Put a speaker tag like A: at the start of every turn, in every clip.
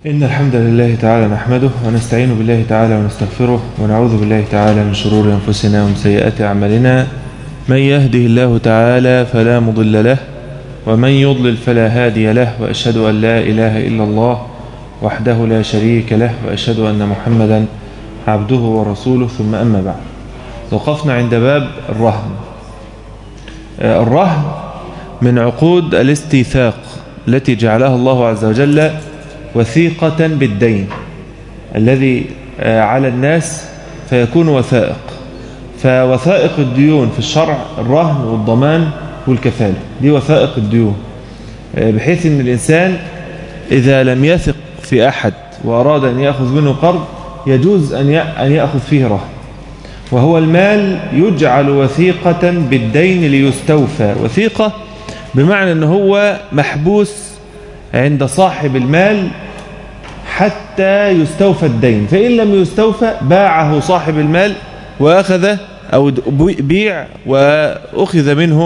A: إن الحمد لله تعالى نحمده ونستعين بالله تعالى ونستغفره ونعوذ بالله تعالى من شرور أنفسنا ومن سيئات أعمالنا من يهده الله تعالى فلا مضل له ومن يضلل فلا هادي له وأشهد أن لا إله إلا الله وحده لا شريك له وأشهد أن محمدا عبده ورسوله ثم أما بعد وقفنا عند باب الرهن الرهن من عقود الاستيثاق التي جعلها الله عز وجل وثيقة بالدين الذي على الناس فيكون وثائق فوثائق الديون في الشرع الرهن والضمان والكفالة دي وثائق الديون بحيث ان الإنسان إذا لم يثق في أحد وأراد أن يأخذ منه قرض يجوز أن يأخذ فيه رهن وهو المال يجعل وثيقة بالدين ليستوفى وثيقة بمعنى أنه هو محبوس عند صاحب المال حتى يستوفى الدين فإن لم يستوفى باعه صاحب المال وأخذ أو بيع وأخذ منه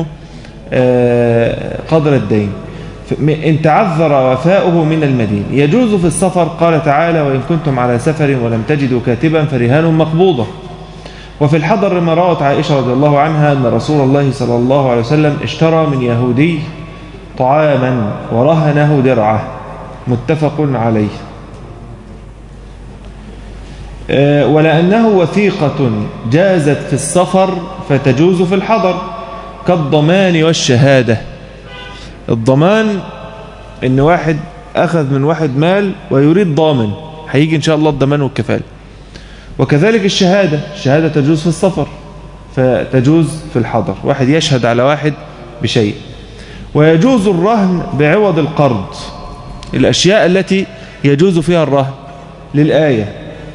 A: قدر الدين إن تعذر وفاؤه من المدين يجوز في السفر قال تعالى وإن كنتم على سفر ولم تجدوا كاتبا فرهان مقبوضة وفي الحضر ما روت عائشة رضي الله عنها أن رسول الله صلى الله عليه وسلم اشترى من يهودي طعاما ورهنه درعه متفق عليه ولأنه وثيقة جازت في السفر فتجوز في الحضر كالضمان والشهادة الضمان ان واحد أخذ من واحد مال ويريد ضامن هيجي إن شاء الله الضمان والكفالة وكذلك الشهادة الشهادة تجوز في السفر فتجوز في الحضر واحد يشهد على واحد بشيء ويجوز الرهن بعوض القرض الأشياء التي يجوز فيها الرهن للآية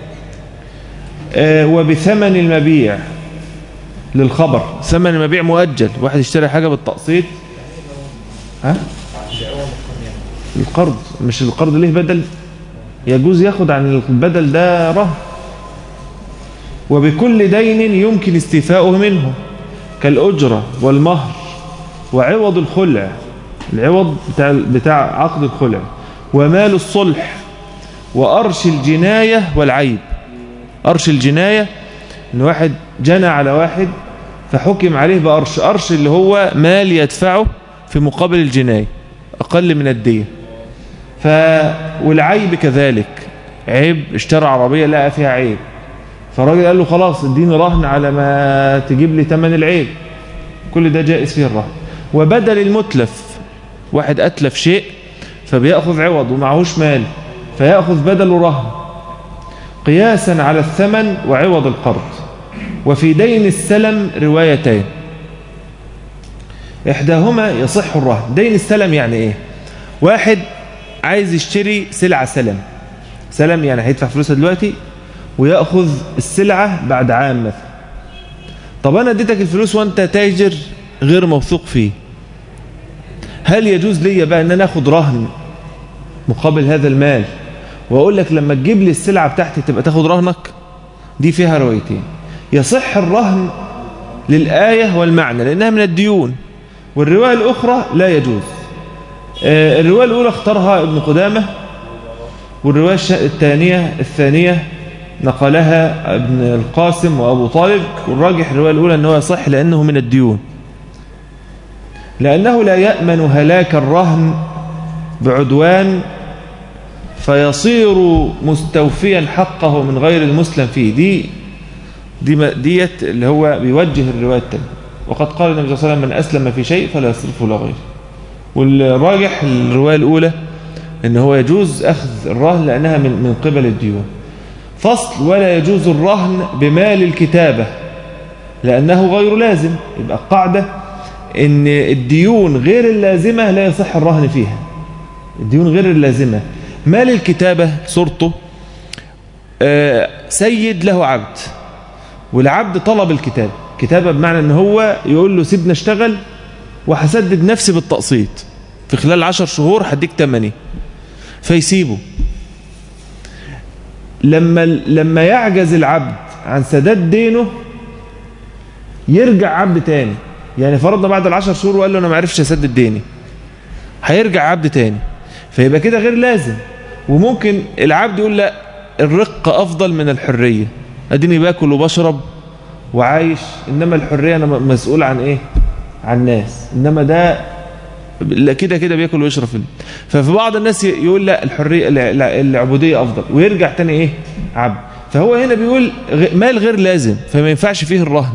A: وبثمن المبيع للخبر ثمن المبيع مؤجل واحد يشتري حاجة بالتقسيط ها القرض مش القرض ليه بدل يجوز ياخد عن البدل ده رهن وبكل دين يمكن استيفاؤه منه كالأجرة والمهر وعوض الخلع العوض بتاع, بتاع عقد الخلع ومال الصلح وأرش الجناية والعيب أرش الجناية إن واحد جنى على واحد فحكم عليه بأرش أرش اللي هو مال يدفعه في مقابل الجناية أقل من الدية ف... والعيب كذلك عيب اشترى عربية لقى فيها عيب فالراجل قال له خلاص اديني رهن على ما تجيب لي ثمن العيب كل ده جائز فيه الرهن وبدل المتلف واحد أتلف شيء فبيأخذ عوض ومعهوش مال فيأخذ بدل رهن قياسا على الثمن وعوض القرض وفي دين السلم روايتين إحداهما يصح الرهن دين السلم يعني إيه واحد عايز يشتري سلعة سلم سلم يعني هيدفع فلوسها دلوقتي ويأخذ السلعة بعد عام مثلا طب أنا اديتك الفلوس وأنت تاجر غير موثوق فيه هل يجوز لي بقى أن أنا أخذ رهن مقابل هذا المال وأقول لك لما تجيب لي السلعة بتاعتي تبقى تاخد رهنك دي فيها روايتين يصح الرهن للآية والمعنى لأنها من الديون والرواية الأخرى لا يجوز الرواية الأولى اختارها ابن قدامة والرواية الثانية الثانية نقلها ابن القاسم وأبو طالب والراجح الرواية الأولى أنه يصح لأنه من الديون لأنه لا يأمن هلاك الرهن بعدوان فيصير مستوفيا حقه من غير المسلم فيه دي دي ديت اللي هو بيوجه الرواية التانية وقد قال النبي صلى الله عليه وسلم من أسلم في شيء فلا يصرفه لغيره والراجح الرواية الأولى ان هو يجوز أخذ الرهن لأنها من, من قبل الديون فصل ولا يجوز الرهن بمال الكتابة لأنه غير لازم يبقى قاعدة ان الديون غير اللازمة لا يصح الرهن فيها الديون غير اللازمة مال الكتابة صورته سيد له عبد والعبد طلب الكتابة كتابة بمعنى ان هو يقول له سيبنا اشتغل وهسدد نفسي بالتقسيط في خلال عشر شهور هديك تمني فيسيبه لما لما يعجز العبد عن سداد دينه يرجع عبد تاني يعني فرضنا بعد العشر شهور وقال له انا ما عرفش اسدد ديني هيرجع عبد تاني فيبقى كده غير لازم وممكن العبد يقول لا الرق أفضل من الحرية أديني باكل وبشرب وعايش إنما الحرية أنا مسؤول عن إيه عن ناس إنما ده لا كده كده بياكل ويشرب في ففي بعض الناس يقول لا الحرية العبودية أفضل ويرجع تاني إيه عبد فهو هنا بيقول مال غير لازم فما ينفعش فيه الرهن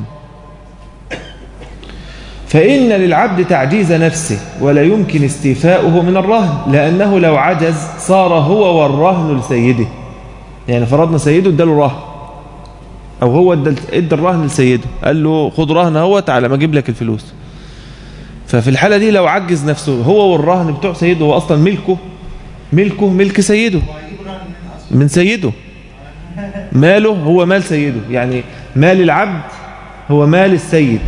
A: فإن للعبد تعجيز نفسه ولا يمكن استيفاؤه من الرهن لأنه لو عجز صار هو والرهن لسيده يعني فرضنا سيده اداله رهن أو هو ادى الرهن لسيده قال له خد رهن اهوت تعالى ما اجيب لك الفلوس ففي الحالة دي لو عجز نفسه هو والرهن بتوع سيده هو أصلا ملكه ملكه ملك سيده من سيده ماله هو مال سيده يعني مال العبد هو مال السيد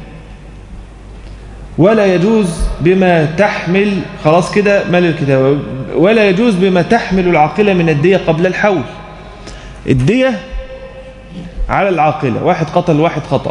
A: ولا يجوز بما تحمل خلاص كده مال الكتاب ولا يجوز بما تحمل العاقلة من الدية قبل الحول الدية على العاقلة واحد قتل واحد خطأ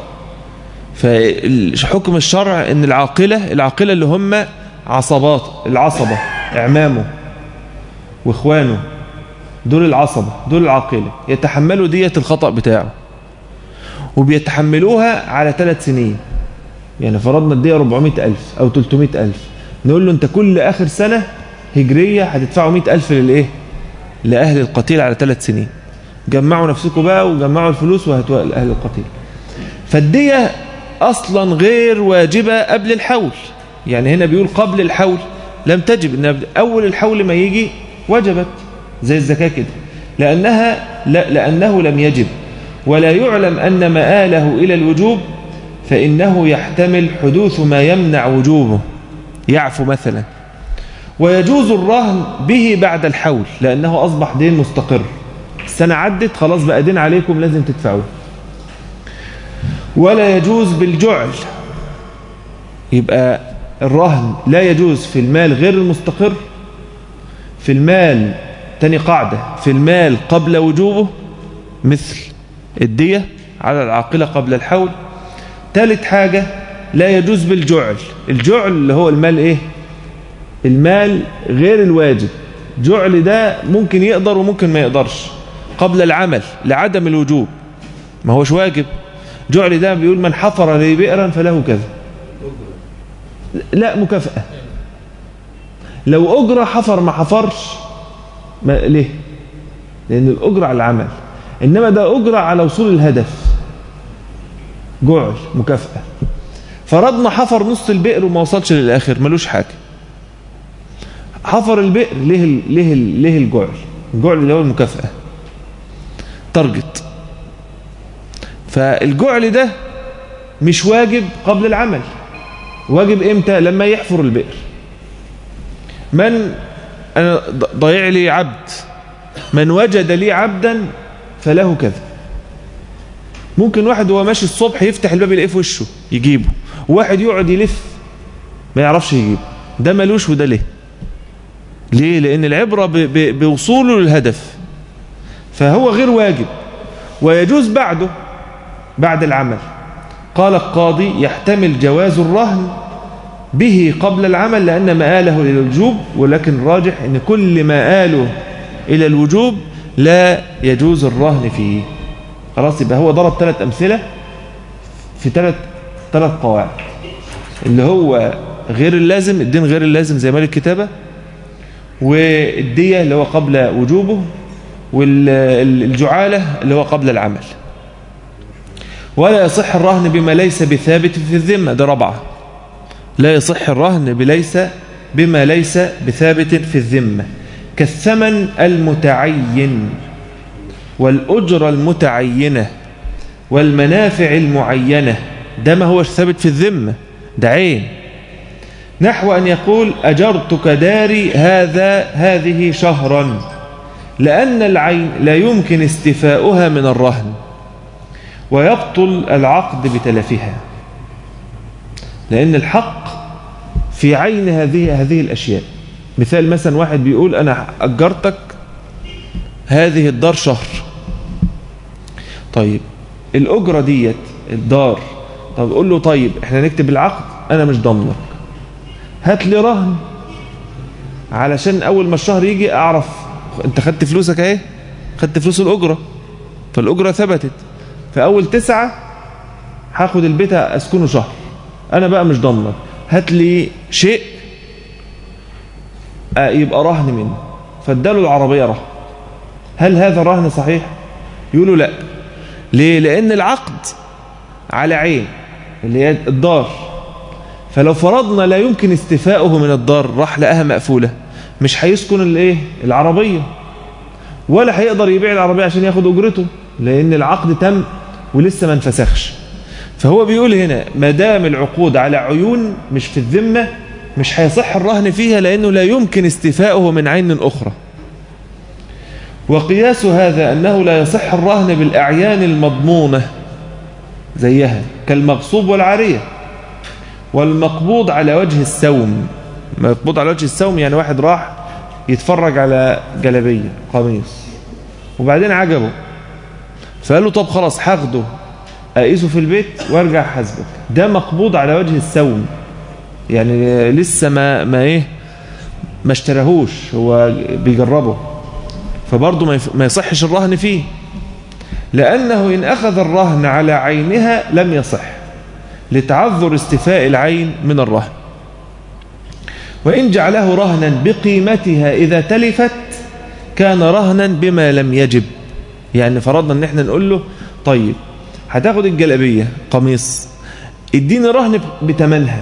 A: فحكم الشرع ان العاقلة العاقلة اللي هم عصبات العصبة اعمامه واخوانه دول العصبة دول العاقلة يتحملوا دية الخطأ بتاعه وبيتحملوها على ثلاث سنين يعني فرضنا الدية 400 ألف أو 300 ألف نقول له أنت كل آخر سنة هجرية هتدفعوا 100 ألف للإيه لأهل القتيل على ثلاث سنين جمعوا نفسكم بقى وجمعوا الفلوس وهاتوها لأهل القتيل فالدية أصلا غير واجبة قبل الحول يعني هنا بيقول قبل الحول لم تجب إن أول الحول ما يجي وجبت زي الزكاة كده لأنها لا لأنه لم يجب ولا يعلم أن مآله إلى الوجوب فإنه يحتمل حدوث ما يمنع وجوبه يعفو مثلا ويجوز الرهن به بعد الحول لأنه أصبح دين مستقر السنة عدت خلاص بقى دين عليكم لازم تدفعوه ولا يجوز بالجعل يبقى الرهن لا يجوز في المال غير المستقر في المال تاني قاعدة في المال قبل وجوبه مثل الدية على العاقلة قبل الحول ثالث حاجة لا يجوز بالجعل الجعل اللي هو المال ايه المال غير الواجب جعل ده ممكن يقدر وممكن ما يقدرش قبل العمل لعدم الوجوب ما هوش واجب جعل ده بيقول من حفر لي بئرا فله كذا لا مكافأة لو أجرى حفر ما حفرش ما ليه لأن الأجرة على العمل إنما ده أجرة على وصول الهدف جعل مكافأة فرضنا حفر نص البئر وما وصلش للآخر ملوش حاجة حفر البئر ليه ليه ليه الجعل الجعل اللي هو المكافأة تارجت فالجعل ده مش واجب قبل العمل واجب امتى لما يحفر البئر من أنا ضيع لي عبد من وجد لي عبدا فله كذا ممكن واحد هو ماشي الصبح يفتح الباب يلاقيه في وشه يجيبه وواحد يقعد يلف ما يعرفش يجيبه ده ملوش وده ليه ليه لان العبرة بوصوله للهدف فهو غير واجب ويجوز بعده بعد العمل قال القاضي يحتمل جواز الرهن به قبل العمل لأن مآله إلى الوجوب ولكن راجح أن كل مآله إلى الوجوب لا يجوز الرهن فيه خلاص يبقى هو ضرب ثلاث أمثلة في ثلاث ثلاث قواعد اللي هو غير اللازم الدين غير اللازم زي مال الكتابة والدية اللي هو قبل وجوبه والجعالة اللي هو قبل العمل ولا يصح الرهن بما ليس بثابت في الذمة ده رابعة لا يصح الرهن بليس بما ليس بثابت في الذمة كالثمن المتعين والأجرة المتعينة والمنافع المعينة ده ما هو ثابت في الذمة ده عين نحو أن يقول أجرتك داري هذا هذه شهرا لأن العين لا يمكن استفاؤها من الرهن ويبطل العقد بتلفها لأن الحق في عين هذه هذه الأشياء مثال مثلا واحد بيقول أنا أجرتك هذه الدار شهر طيب الأجرة ديت الدار طب قول له طيب احنا نكتب العقد أنا مش ضامنك هات لي رهن علشان أول ما الشهر يجي أعرف انت خدت فلوسك اهي خدت فلوس الأجرة فالأجرة ثبتت فأول تسعة هاخد البيت أسكنه شهر أنا بقى مش ضامنك هات لي شيء يبقى رهن منه فاداله العربية رهن هل هذا الرهن صحيح يقولوا لا ليه لأن العقد على عين اللي هي الدار فلو فرضنا لا يمكن استفاؤه من الدار راح لقاها مقفولة مش هيسكن الايه العربية ولا هيقدر يبيع العربية عشان ياخد أجرته لأن العقد تم ولسه ما انفسخش فهو بيقول هنا ما دام العقود على عيون مش في الذمة مش هيصح الرهن فيها لأنه لا يمكن استفاؤه من عين أخرى وقياس هذا أنه لا يصح الرهن بالأعيان المضمونة زيها كالمغصوب والعارية والمقبوض على وجه السوم مقبوض على وجه السوم يعني واحد راح يتفرج على جلبية قميص وبعدين عجبه فقال له طب خلاص هاخده أقيسه في البيت وارجع حاسبك ده مقبوض على وجه السوم يعني لسه ما ما ايه ما اشتراهوش هو بيجربه فبرضه ما يصحش الرهن فيه لأنه إن أخذ الرهن على عينها لم يصح لتعذر استفاء العين من الرهن وإن جعله رهنا بقيمتها إذا تلفت كان رهنا بما لم يجب يعني فرضنا ان احنا نقول له طيب هتاخد الجلابية قميص اديني رهن بتمنها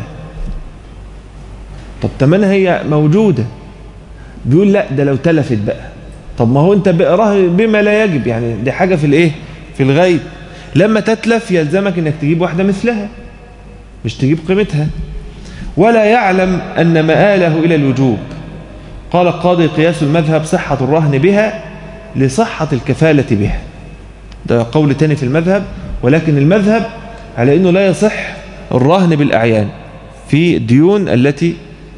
A: طب تمنها هي موجودة بيقول لا ده لو تلفت بقى طب ما هو انت رهن بما لا يجب يعني دي حاجة في الايه في الغيب لما تتلف يلزمك انك تجيب واحدة مثلها مش تجيب قيمتها ولا يعلم أن مآله إلى الوجوب قال القاضي قياس المذهب صحة الرهن بها لصحة الكفالة بها ده قول تاني في المذهب ولكن المذهب على أنه لا يصح الرهن بالأعيان في الديون التي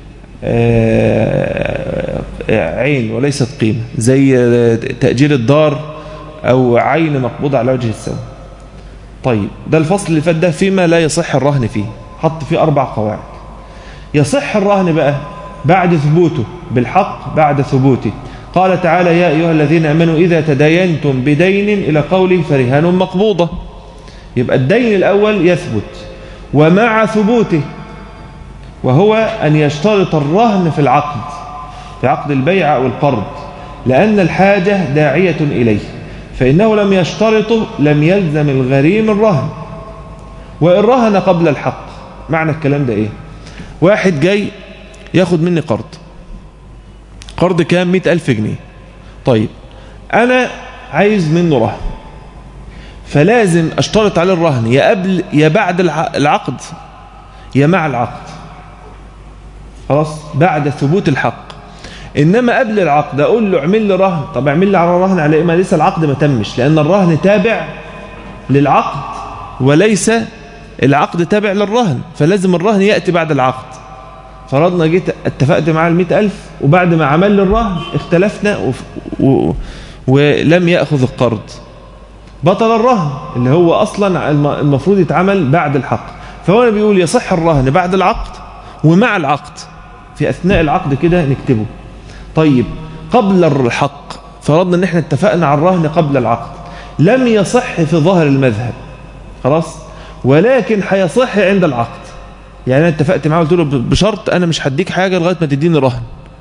A: عين وليست قيمة زي تأجير الدار أو عين مقبوضة على وجه السوء طيب ده الفصل اللي فات ده فيما لا يصح الرهن فيه حط فيه أربع قواعد يصح الرهن بقى بعد ثبوته بالحق بعد ثبوته قال تعالى يا أيها الذين أمنوا إذا تداينتم بدين إلى قوله فرهان مقبوضة يبقى الدين الأول يثبت ومع ثبوته وهو أن يشترط الرهن في العقد في عقد البيع أو القرض لأن الحاجة داعية إليه فإنه لم يشترطه لم يلزم الغريم الرهن وإن رهن قبل الحق معنى الكلام ده إيه واحد جاي ياخد مني قرض قرض كام مئة ألف جنيه طيب أنا عايز منه رهن فلازم أشترط عليه الرهن يا قبل يا بعد العقد يا مع العقد خلاص بعد ثبوت الحق إنما قبل العقد أقول له اعمل لي رهن طب اعمل لي على رهن على إيه ما لسه العقد ما تمش لأن الرهن تابع للعقد وليس العقد تابع للرهن فلازم الرهن يأتي بعد العقد فرضنا جيت اتفقت معاه المئة ألف وبعد ما عمل لي الرهن اختلفنا و... و... ولم يأخذ القرض بطل الرهن اللي هو أصلا المفروض يتعمل بعد الحق فهو بيقول يصح الرهن بعد العقد ومع العقد في أثناء العقد كده نكتبه طيب قبل الحق فرضنا ان احنا اتفقنا على الرهن قبل العقد لم يصح في ظهر المذهب خلاص ولكن هيصح عند العقد يعني انا اتفقت معاه قلت له بشرط انا مش هديك حاجه لغايه ما تديني رهن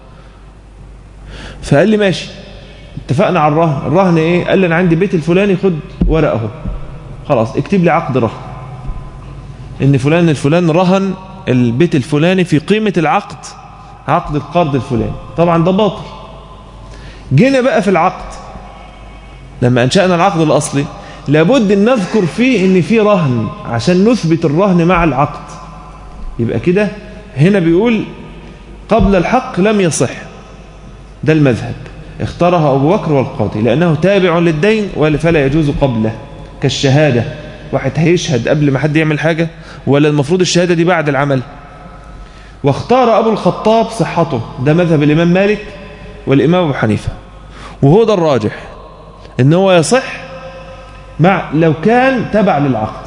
A: فقال لي ماشي اتفقنا على الرهن الرهن ايه قال لي انا عندي بيت الفلاني خد ورقه اهو خلاص اكتب لي عقد رهن ان فلان الفلان رهن البيت الفلاني في قيمه العقد عقد القرض الفلاني طبعا ده باطل جينا بقى في العقد لما انشانا العقد الاصلي لابد ان نذكر فيه ان في رهن عشان نثبت الرهن مع العقد يبقى كده هنا بيقول قبل الحق لم يصح ده المذهب اختاره أبو بكر والقاضي لأنه تابع للدين فلا يجوز قبله كالشهادة واحد هيشهد قبل ما حد يعمل حاجة ولا المفروض الشهادة دي بعد العمل واختار أبو الخطاب صحته ده مذهب الإمام مالك والإمام أبو حنيفة وهو ده الراجح إن هو يصح مع لو كان تبع للعقد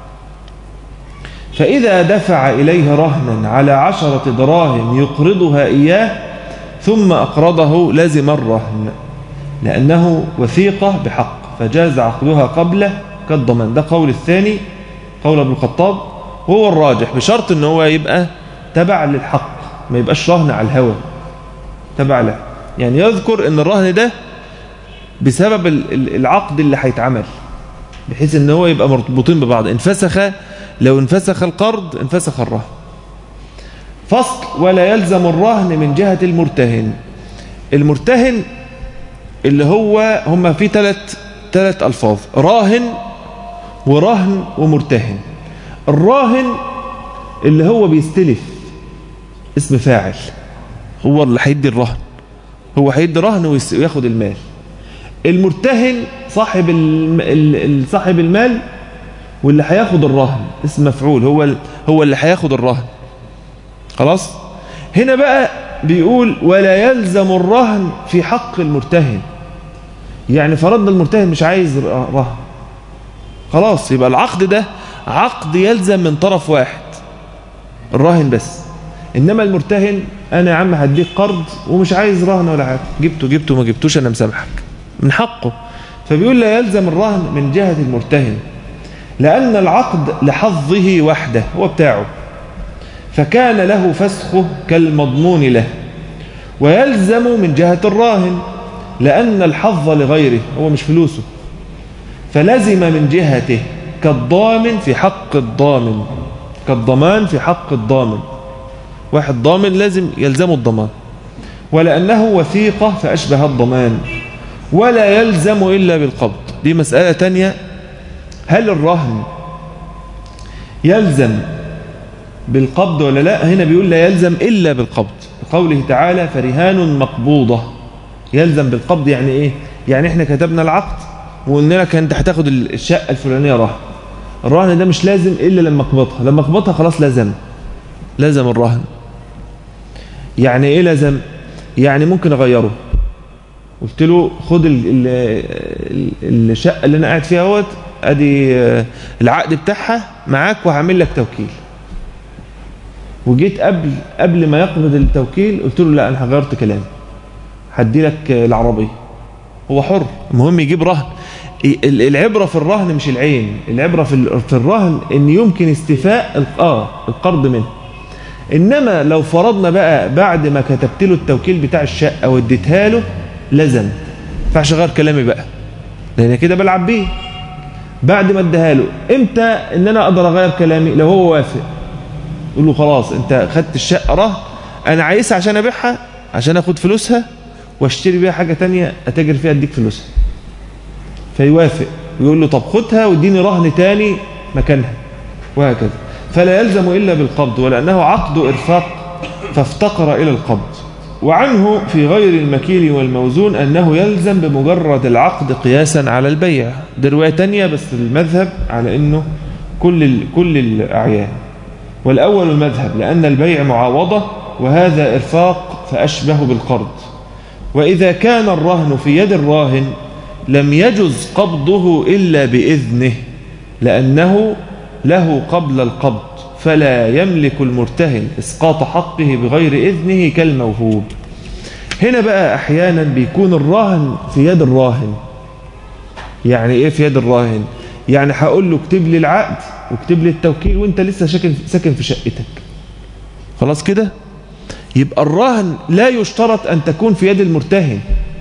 A: فإذا دفع إليه رهنا على عشرة دراهم يقرضها إياه ثم أقرضه لزم الرهن لأنه وثيقة بحق فجاز عقدها قبله كالضمان ده قول الثاني قول ابن الخطاب وهو الراجح بشرط ان هو يبقى تبع للحق ما يبقاش رهن على الهوى تبع له يعني يذكر ان الرهن ده بسبب العقد اللي هيتعمل بحيث ان هو يبقى مرتبطين ببعض انفسخ لو انفسخ القرض انفسخ الرهن فصل ولا يلزم الرهن من جهة المرتهن المرتهن اللي هو هم في ثلاث ثلاث ألفاظ راهن ورهن ومرتهن الراهن اللي هو بيستلف اسم فاعل هو اللي هيدي الرهن هو هيدي رهن وياخد المال المرتهن صاحب صاحب المال واللي هياخد الرهن اسم مفعول هو هو اللي هياخد الرهن خلاص هنا بقى بيقول ولا يلزم الرهن في حق المرتهن يعني فرضنا المرتهن مش عايز رهن خلاص يبقى العقد ده عقد يلزم من طرف واحد الراهن بس انما المرتهن انا يا عم هديك قرض ومش عايز رهن ولا حاجه جبته جبته ما جبتوش انا مسامحك من حقه فبيقول لا يلزم الرهن من جهه المرتهن لان العقد لحظه وحده هو بتاعه فكان له فسخه كالمضمون له ويلزم من جهة الراهن لأن الحظ لغيره هو مش فلوسه فلزم من جهته كالضامن في حق الضامن كالضمان في حق الضامن واحد ضامن لازم يلزمه الضمان ولأنه وثيقة فأشبه الضمان ولا يلزم إلا بالقبض دي مسألة تانية هل الرهن يلزم بالقبض ولا لا هنا بيقول لا يلزم إلا بالقبض قوله تعالى فرهان مقبوضة يلزم بالقبض يعني إيه يعني إحنا كتبنا العقد وقلنا لك أنت هتاخد الشقة الفلانية رهن الرهن ده مش لازم إلا لما اقبضها لما اقبضها خلاص لازم لازم الرهن يعني إيه لازم يعني ممكن أغيره قلت له خد الشقة اللي أنا قاعد فيها اهوت ادي العقد بتاعها معاك وهعمل لك توكيل وجيت قبل قبل ما يقبض التوكيل قلت له لا انا غيرت كلامي هدي لك العربيه هو حر المهم يجيب رهن العبره في الرهن مش العين العبره في في الرهن ان يمكن استيفاء اه القرض منه انما لو فرضنا بقى بعد ما كتبت له التوكيل بتاع الشقه واديتها له لزم ما ينفعش غير كلامي بقى لان كده بلعب بيه بعد ما اديها له امتى ان انا اقدر اغير كلامي لو هو وافق يقول له خلاص انت خدت الشقه رهن انا عايزها عشان ابيعها عشان اخد فلوسها واشتري بيها حاجه تانية اتاجر فيها اديك فلوسها فيوافق ويقول له طب خدها واديني رهن تاني مكانها وهكذا فلا يلزم الا بالقبض ولانه عقد ارفاق فافتقر الى القبض وعنه في غير المكيل والموزون أنه يلزم بمجرد العقد قياسا على البيع دي رواية تانية بس المذهب على أنه كل كل الأعيان والأول المذهب لأن البيع معاوضة وهذا إرفاق فأشبه بالقرض وإذا كان الرهن في يد الراهن لم يجز قبضه إلا بإذنه لأنه له قبل القبض فلا يملك المرتهن إسقاط حقه بغير إذنه كالموهوب هنا بقى أحيانا بيكون الراهن في يد الراهن يعني إيه في يد الراهن يعني هقول له اكتب لي العقد واكتب لي التوكيل وانت لسه ساكن ساكن في شقتك خلاص كده يبقى الراهن لا يشترط أن تكون في يد المرتهن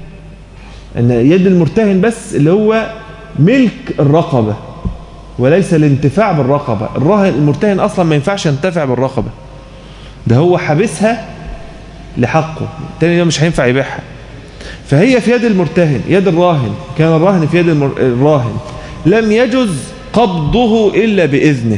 A: أن يد المرتهن بس اللي هو ملك الرقبة وليس الانتفاع بالرقبة الراهن المرتهن أصلا ما ينفعش ينتفع بالرقبة ده هو حابسها لحقه التاني ده مش هينفع يبيعها فهي في يد المرتهن يد الراهن كان الراهن في يد الراهن لم يجز قبضه إلا بإذنه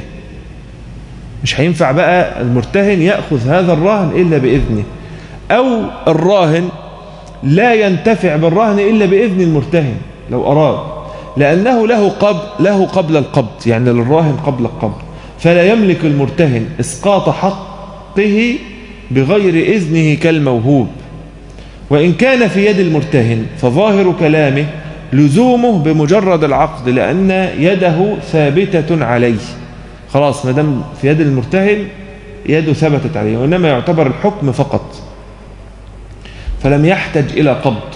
A: مش هينفع بقى المرتهن يأخذ هذا الراهن إلا بإذنه أو الراهن لا ينتفع بالرهن إلا بإذن المرتهن لو أراد لأنه له قبل, له قبل القبض يعني للراهن قبل القبض فلا يملك المرتهن إسقاط حقه بغير إذنه كالموهوب وإن كان في يد المرتهن فظاهر كلامه لزومه بمجرد العقد لأن يده ثابتة عليه خلاص ما دام في يد المرتهن يده ثبتت عليه وإنما يعتبر الحكم فقط فلم يحتج إلى قبض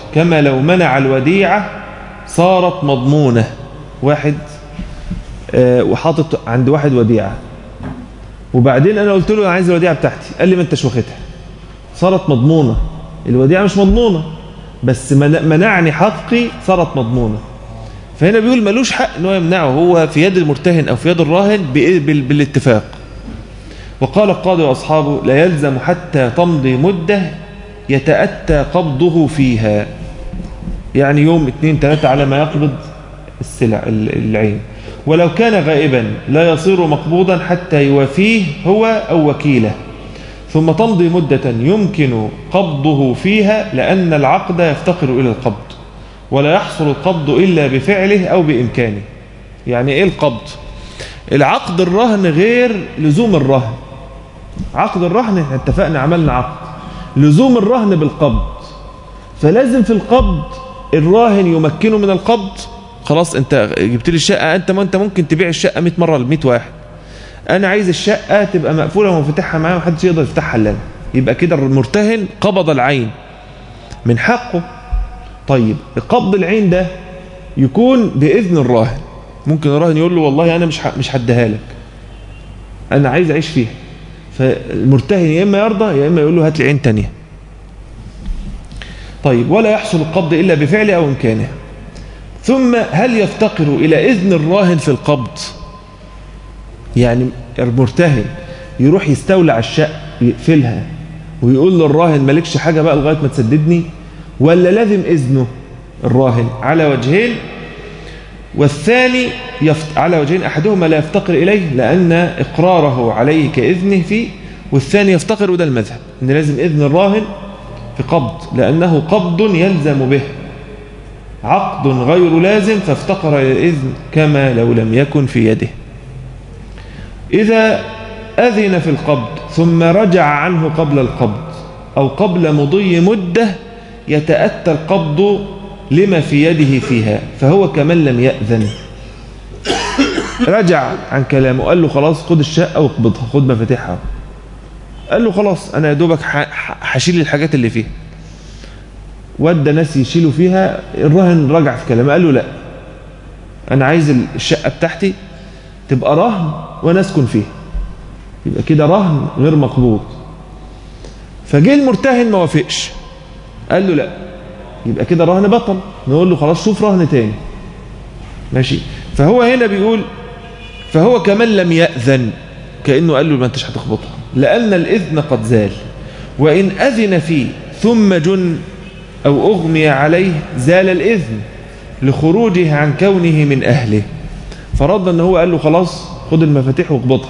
A: كما لو منع الوديعة صارت مضمونة واحد آه وحاطط عند واحد وديعة وبعدين أنا قلت له أنا عايز الوديعة بتاعتي قال لي ما انتش واخدها صارت مضمونة الوديعة مش مضمونة بس منعني حقي صارت مضمونة فهنا بيقول ملوش حق ان هو يمنعه هو في يد المرتهن او في يد الراهن بالاتفاق وقال القاضي واصحابه لا يلزم حتى تمضي مدة يتأتى قبضه فيها يعني يوم اثنين ثلاثة على ما يقبض السلع العين ولو كان غائبا لا يصير مقبوضا حتى يوافيه هو أو وكيله ثم تمضي مدة يمكن قبضه فيها لأن العقد يفتقر إلى القبض ولا يحصل القبض إلا بفعله أو بإمكانه يعني إيه القبض العقد الرهن غير لزوم الرهن عقد الرهن احنا اتفقنا عملنا عقد لزوم الرهن بالقبض فلازم في القبض الراهن يمكنه من القبض خلاص انت جبت لي الشقة انت ما انت ممكن تبيع الشقة 100 مرة ل 100 واحد انا عايز الشقة تبقى مقفولة ومفتحها معايا ومحدش يقدر يفتحها الا انا يبقى كده المرتهن قبض العين من حقه طيب قبض العين ده يكون بإذن الراهن ممكن الراهن يقول له والله أنا مش مش هديها لك أنا عايز أعيش فيها فالمرتهن يا إما يرضى يا إما يقول له هات لي عين تانية طيب ولا يحصل القبض إلا بفعله أو إمكانه ثم هل يفتقر إلى إذن الراهن في القبض يعني المرتهن يروح يستولع الشقة يقفلها ويقول للراهن مالكش حاجة بقى لغاية ما تسددني ولا لازم إذنه الراهن على وجهين والثاني يفت... على وجهين أحدهما لا يفتقر إليه لأن إقراره عليه كإذنه فيه والثاني يفتقر وده المذهب أن لازم إذن الراهن في قبض لأنه قبض يلزم به عقد غير لازم فافتقر إلى الإذن كما لو لم يكن في يده إذا أذن في القبض ثم رجع عنه قبل القبض أو قبل مضي مدة يتأتى القبض لما في يده فيها فهو كمن لم يأذن رجع عن كلامه قال له خلاص خد الشقة واقبضها خد مفاتيحها قال له خلاص أنا يا دوبك هشيل الحاجات اللي فيها ودى ناس يشيلوا فيها الراهن رجع في كلامه قال له لا أنا عايز الشقة بتاعتي تبقى رهن وأنا أسكن فيها يبقى كده رهن غير مقبوض فجه المرتهن ما وافقش قال له لا يبقى كده رهن بطل نقول له خلاص شوف رهن تاني ماشي فهو هنا بيقول فهو كمان لم يأذن كأنه قال له ما انتش هتخبطها لأن الإذن قد زال وإن أذن فيه ثم جن أو أغمي عليه زال الإذن لخروجه عن كونه من أهله فرد أنه هو قال له خلاص خد المفاتيح واقبضها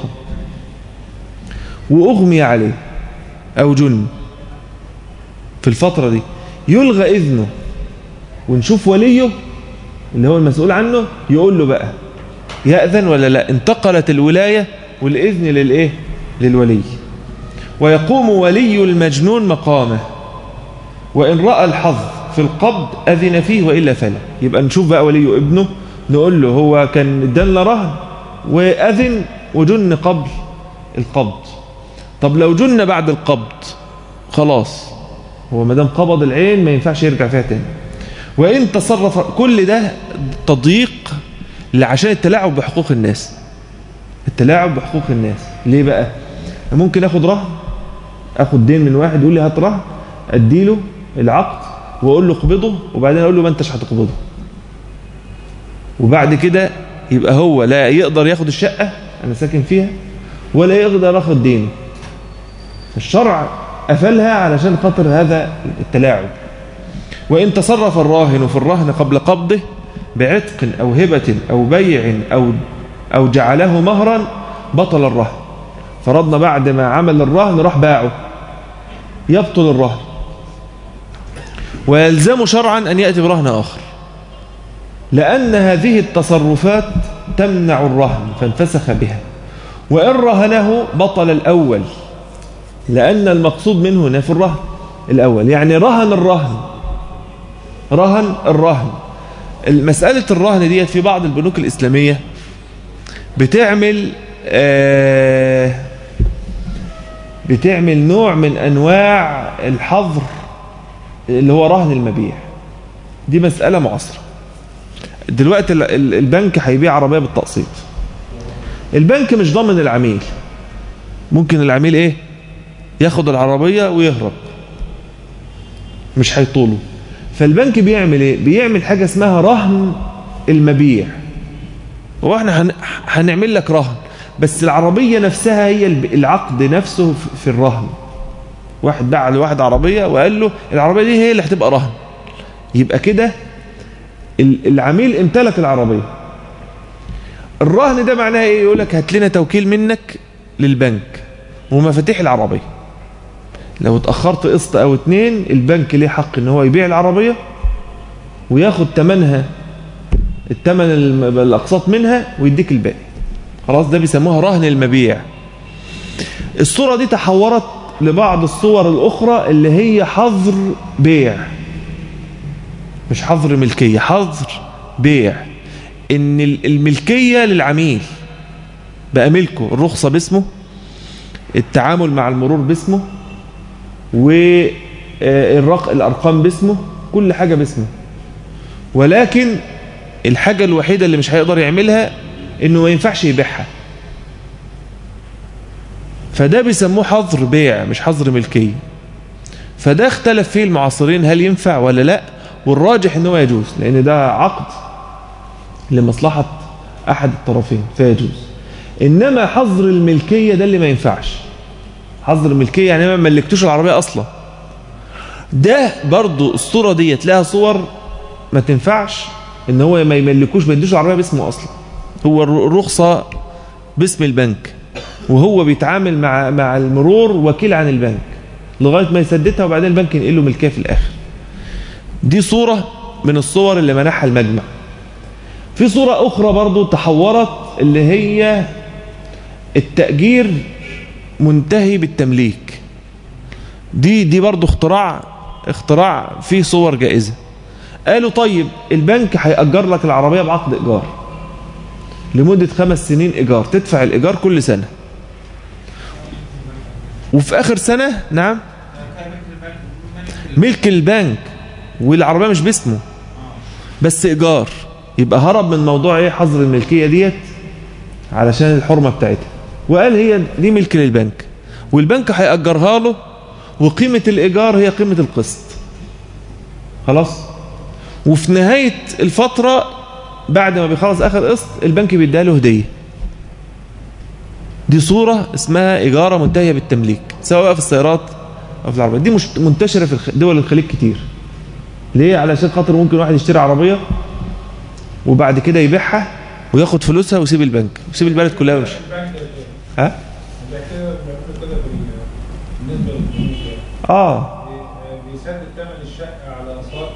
A: وأغمي عليه أو جن في الفترة دي يلغى إذنه ونشوف وليه اللي هو المسؤول عنه يقول له بقى يأذن ولا لا انتقلت الولاية والإذن للإيه للولي ويقوم ولي المجنون مقامه وإن رأى الحظ في القبض أذن فيه وإلا فلا يبقى نشوف بقى ولي ابنه نقول له هو كان ادان رهن وأذن وجن قبل القبض طب لو جن بعد القبض خلاص هو ما دام قبض العين ما ينفعش يرجع فيها تاني وإن تصرف كل ده تضييق عشان التلاعب بحقوق الناس التلاعب بحقوق الناس ليه بقى ممكن اخد رهن اخد دين من واحد يقول لي هات رهن اديله العقد واقول له اقبضه وبعدين اقول له ما انتش هتقبضه وبعد كده يبقى هو لا يقدر ياخد الشقة انا ساكن فيها ولا يقدر ياخد دينه الشرع قفلها علشان خاطر هذا التلاعب وإن تصرف الراهن في الرهن قبل قبضه بعتق أو هبة أو بيع أو, أو جعله مهرا بطل الرهن فرضنا بعد ما عمل الرهن راح باعه يبطل الرهن ويلزم شرعا أن يأتي برهن آخر لأن هذه التصرفات تمنع الرهن فانفسخ بها وإن رهنه بطل الأول لأن المقصود منه هنا في الرهن الأول يعني رهن الرهن رهن الرهن مسألة الرهن ديت في بعض البنوك الإسلامية بتعمل آه بتعمل نوع من أنواع الحظر اللي هو رهن المبيع دي مسألة معاصرة دلوقتي ال- ال- البنك هيبيع عربية بالتقسيط البنك مش ضامن العميل ممكن العميل ايه ياخد العربية ويهرب مش هيطوله فالبنك بيعمل ايه بيعمل حاجة اسمها رهن المبيع هو احنا هن... هنعمل لك رهن بس العربية نفسها هي الب- العقد نفسه في- في الرهن واحد باع لواحد عربية وقال له العربية دي هي اللي هتبقى رهن يبقى كده ال- العميل امتلك العربية الرهن ده معناه ايه يقول لك هات لنا توكيل منك للبنك ومفاتيح العربية لو اتأخرت قسط او اتنين البنك ليه حق ان هو يبيع العربية وياخد تمنها التمن الم- الاقساط منها ويديك الباقي خلاص ده بيسموها رهن المبيع الصورة دي تحورت لبعض الصور الأخرى اللي هي حظر بيع مش حظر ملكية حظر بيع ان ال- الملكية للعميل بقى ملكه الرخصة باسمه التعامل مع المرور باسمه والرق الأرقام باسمه كل حاجة باسمه ولكن الحاجة الوحيدة اللي مش هيقدر يعملها انه ما ينفعش يبيعها فده بيسموه حظر بيع مش حظر ملكية فده اختلف فيه المعاصرين هل ينفع ولا لا والراجح ان هو يجوز لان ده عقد لمصلحة احد الطرفين فيجوز انما حظر الملكية ده اللي ما ينفعش حظر الملكية يعني ما ملكتوش العربية اصلا ده برضو الصورة ديت لها صور ما تنفعش ان هو ما يملكوش ما يدوش العربية باسمه اصلا هو الر- الرخصة باسم البنك وهو بيتعامل مع مع المرور وكيل عن البنك لغاية ما يسددها وبعدين البنك ينقل له ملكية في الآخر دي صورة من الصور اللي منحها المجمع في صورة أخرى برضو تحورت اللي هي التأجير منتهي بالتمليك دي دي برضو اختراع اختراع فيه صور جائزة قالوا طيب البنك هيأجر لك العربية بعقد إيجار لمدة خمس سنين إيجار تدفع الإيجار كل سنة وفي آخر سنة نعم ملك البنك والعربية مش باسمه بس إيجار يبقى هرب من موضوع ايه حظر الملكية ديت علشان الحرمة بتاعتها وقال هي دي ملك للبنك والبنك هيأجرها له وقيمة الإيجار هي قيمة القسط خلاص وفي نهاية الفترة بعد ما بيخلص آخر قسط البنك بيديها له هدية دي صورة اسمها إيجارة منتهية بالتمليك سواء بقى في السيارات أو في العربيات دي مش منتشرة في الخ- دول الخليج كتير ليه علشان خاطر ممكن واحد يشتري عربية وبعد كده يبيعها وياخد فلوسها ويسيب البنك ويسيب البلد كلها ويمشي ها
B: ده كده بيعملوا كده بال- بالنسبه للبنوك
A: اه
B: بي- بيسدد ثمن الشقه على اقساط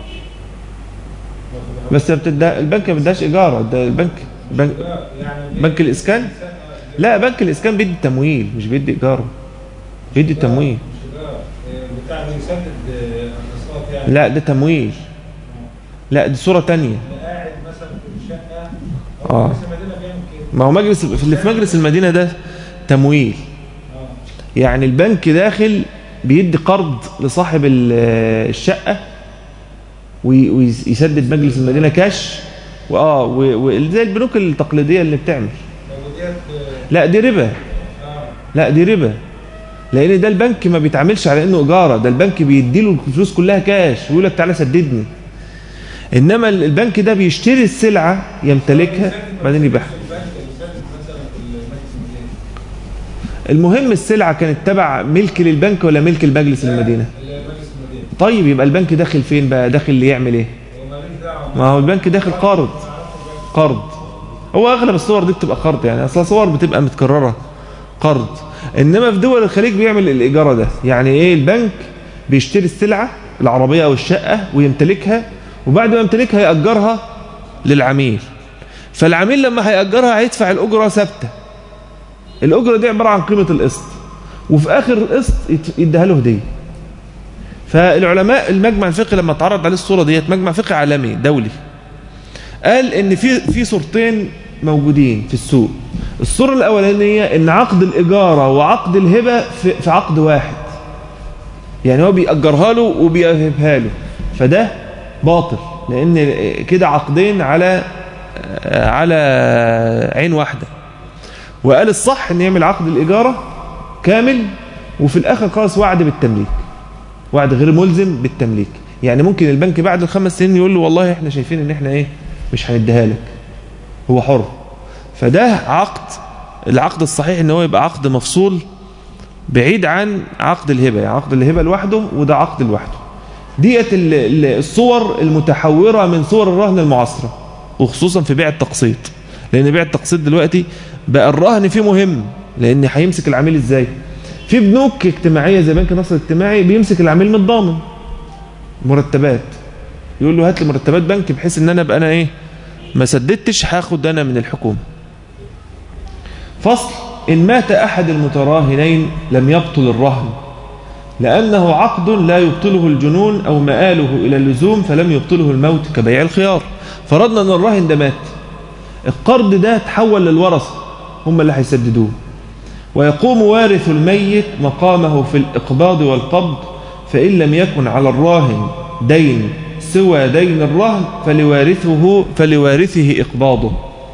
A: بس بتدى البنك ما بيداش ايجار ده البنك بنك,
B: لا يعني
A: بنك الاسكان لا بنك الاسكان بيدي تمويل مش بيدي ايجار بيدي تمويل
B: مش ده بتاع بيسدد اقساط يعني
A: لا ده تمويل لا دي صورة تانية
B: اللي قاعد مثلا في الشقه
A: آه.
B: او مجلس المدينه بيعمل كده
A: ما هو مجلس في اللي في مجلس المدينة ده تمويل
B: اه
A: يعني البنك داخل بيدي قرض لصاحب ال- الشقة وي- ويسدد مجلس المدينة كاش واه و- و- زي البنوك التقليدية اللي بتعمل
B: لو ديت
A: لا دي ربا
B: اه
A: لا دي ربا لان ده البنك ما بيتعاملش على انه اجاره ده البنك بيديله الفلوس كلها كاش ويقول لك تعالى سددني انما البنك ده بيشتري السلعه يمتلكها بعدين يبيعها
B: البنك بيسدد مثلا في المجلس المدينه
A: المهم السلعه كانت تبع ملك للبنك ولا ملك المجلس المدينه
B: اللي مجلس المدينه
A: طيب يبقى البنك داخل فين بقى داخل اللي يعمل ايه
B: هو ماليش دعوه
A: ما هو البنك داخل قرض قرض هو اغلب الصور دي بتبقى قرض يعني اصلا صور بتبقى متكرره قرض انما في دول الخليج بيعمل الايجاره ده يعني ايه البنك بيشتري السلعه العربيه او الشقه ويمتلكها وبعد ما يمتلكها ياجرها للعميل فالعميل لما هيأجرها هيدفع الأجرة ثابتة الأجرة دي عبارة عن قيمة القسط وفي آخر القسط يت- يديها له هدية فالعلماء المجمع الفقهي لما اتعرض عليه الصورة ديت مجمع فقهي عالمي دولي قال ان في في صورتين موجودين في السوق الصورة الأولانية ان عقد الإجارة وعقد الهبة في, في عقد واحد يعني هو بيأجرها له وبيهبها له فده باطل لان كده عقدين على على عين واحدة وقال الصح ان يعمل عقد الإجارة كامل وفي الآخر خالص وعد بالتمليك وعد غير ملزم بالتمليك يعني ممكن البنك بعد الخمس سنين يقول له والله احنا شايفين ان احنا ايه مش هنديها لك هو حر فده عقد العقد الصحيح ان هو يبقى عقد مفصول بعيد عن عقد الهبة يعني عقد الهبة لوحده وده عقد لوحده ديت الصور المتحورة من صور الرهن المعاصرة وخصوصا في بيع التقسيط لان بيع التقسيط دلوقتي بقى الرهن فيه مهم لان هيمسك العميل ازاي في بنوك اجتماعية زي بنك النصر الاجتماعي بيمسك العميل من ضامن مرتبات يقول له هات لي مرتبات بنك بحيث ان انا ابقى انا ايه ما سددتش هاخد انا من الحكومة فصل ان مات احد المتراهنين لم يبطل الرهن لأنه عقد لا يبطله الجنون أو مآله إلى اللزوم فلم يبطله الموت كبيع الخيار فرضنا أن الراهن ده مات القرض ده تحول للورثة هم اللي هيسددوه ويقوم وارث الميت مقامه في الإقباض والقبض فإن لم يكن على الراهن دين سوى دين الرهن فلوارثه فلوارثه إقباضه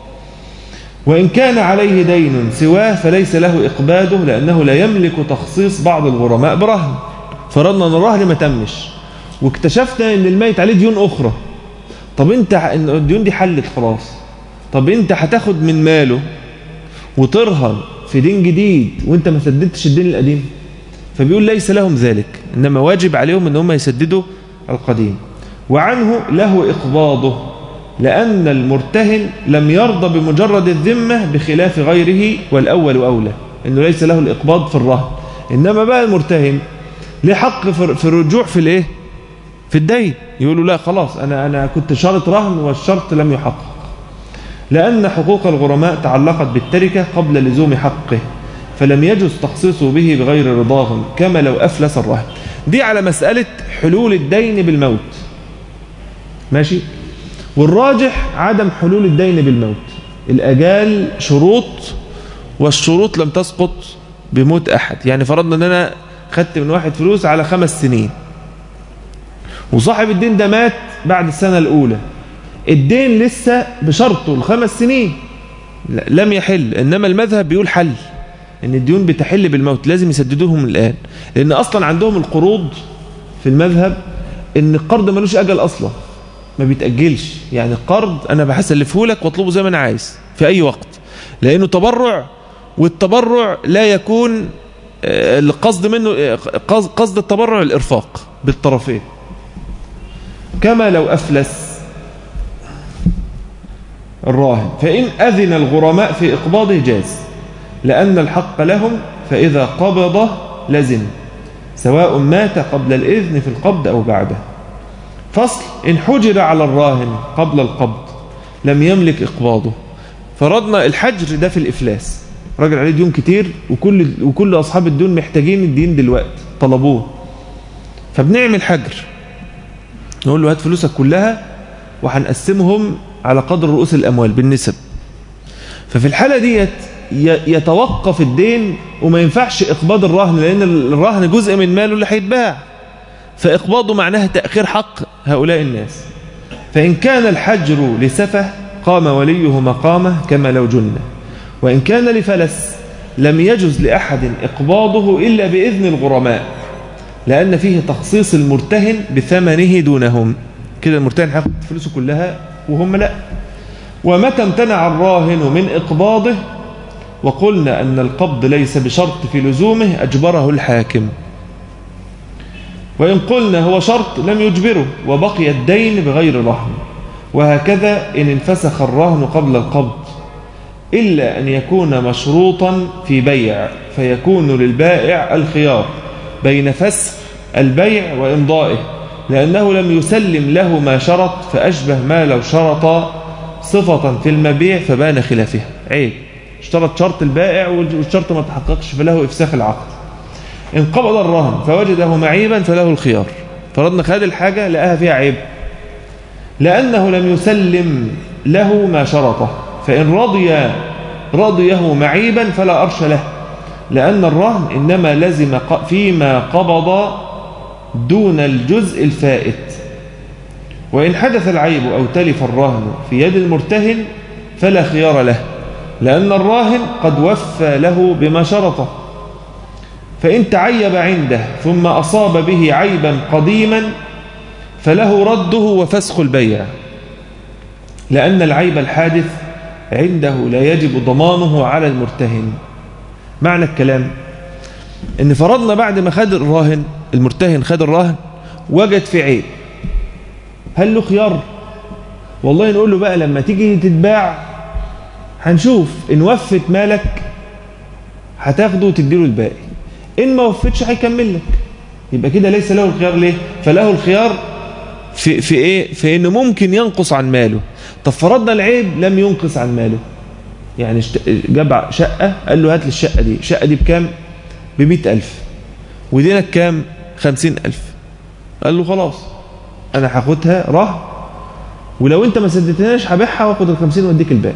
A: وإن كان عليه دين سواه فليس له إقباده لأنه لا يملك تخصيص بعض الغرماء برهن فرضنا أن الرهن ما تمش واكتشفنا أن الميت عليه ديون أخرى طب أنت الديون دي حلت خلاص طب أنت هتاخد من ماله وترهن في دين جديد وأنت ما سددتش الدين القديم فبيقول ليس لهم ذلك إنما واجب عليهم أن هم يسددوا القديم وعنه له إقباضه لأن المرتهن لم يرضى بمجرد الذمة بخلاف غيره والأول أولى إنه ليس له الإقباض في الرهن إنما بقى المرتهن ليه حق في الرجوع في الإيه في الدين يقولوا لا خلاص أنا, أنا كنت شرط رهن والشرط لم يحقق لأن حقوق الغرماء تعلقت بالتركة قبل لزوم حقه فلم يجوز تخصيصه به بغير رضاهم كما لو أفلس الرهن دي على مسألة حلول الدين بالموت ماشي والراجح عدم حلول الدين بالموت الأجال شروط والشروط لم تسقط بموت أحد يعني فرضنا أن أنا خدت من واحد فلوس على خمس سنين وصاحب الدين ده مات بعد السنة الأولى الدين لسه بشرطه الخمس سنين لم يحل إنما المذهب بيقول حل إن الديون بتحل بالموت لازم يسددوهم الآن لأن أصلا عندهم القروض في المذهب إن القرض ملوش أجل أصلا ما بيتأجلش يعني القرض أنا بحسلفه لك واطلبه زي ما أنا عايز في أي وقت لأنه تبرع والتبرع لا يكون القصد منه قصد التبرع الإرفاق بالطرفين كما لو أفلس الراهن فإن أذن الغرماء في إقباضه جاز لأن الحق لهم فإذا قبضه لزم سواء مات قبل الإذن في القبض أو بعده فصل إن حجر على الراهن قبل القبض لم يملك إقباضه فرضنا الحجر ده في الإفلاس راجل عليه ديون كتير وكل, وكل أصحاب الديون محتاجين الدين دلوقتي طلبوه فبنعمل حجر نقول له هات فلوسك كلها وهنقسمهم على قدر رؤوس الأموال بالنسب ففي الحالة ديت يتوقف الدين وما ينفعش إقباض الرهن لأن الرهن جزء من ماله اللي هيتباع فإقباضه معناها تأخير حق هؤلاء الناس فإن كان الحجر لسفه قام وليه مقامه كما لو جن وإن كان لفلس لم يجز لأحد إقباضه إلا بإذن الغرماء لأن فيه تخصيص المرتهن بثمنه دونهم كده المرتهن هياخد فلوسه كلها وهم لا ومتى امتنع الراهن من إقباضه وقلنا أن القبض ليس بشرط في لزومه أجبره الحاكم وإن قلنا هو شرط لم يجبره وبقي الدين بغير رهن وهكذا إن انفسخ الرهن قبل القبض إلا أن يكون مشروطا في بيع فيكون للبائع الخيار بين فسخ البيع وإمضائه لأنه لم يسلم له ما شرط فأشبه ما لو شرط صفة في المبيع فبان خلافها عيب اشترط شرط البائع والشرط ما تحققش فله إفساخ العقد إن قبض الرهن فوجده معيبا فله الخيار فرضنا خد الحاجة لقاها فيها عيب لأنه لم يسلم له ما شرطه فإن رضي رضيه معيبا فلا أرش له لأن الرهن إنما لزم فيما قبض دون الجزء الفائت وإن حدث العيب أو تلف الرهن في يد المرتهن فلا خيار له لأن الراهن قد وفى له بما شرطه فإن تعيب عنده ثم أصاب به عيبا قديما فله رده وفسخ البيع لأن العيب الحادث عنده لا يجب ضمانه على المرتهن معنى الكلام ان فرضنا بعد ما خد الراهن المرتهن خد الراهن وجد في عيب هل له خيار والله نقول له بقى لما تيجي تتباع هنشوف ان وفت مالك هتاخده وتديله الباقي ان ما وفتش هيكمل لك يبقى كده ليس له الخيار ليه فله الخيار في في ايه في انه ممكن ينقص عن ماله طب فرضنا العيب لم ينقص عن ماله يعني جاب شقة قال له هات لي الشقة دي الشقة دي بكام بمئة ألف ودينك كام خمسين ألف قال له خلاص أنا هاخدها رهن ولو أنت ما سددتناش هبيعها واخد الخمسين واديك الباقي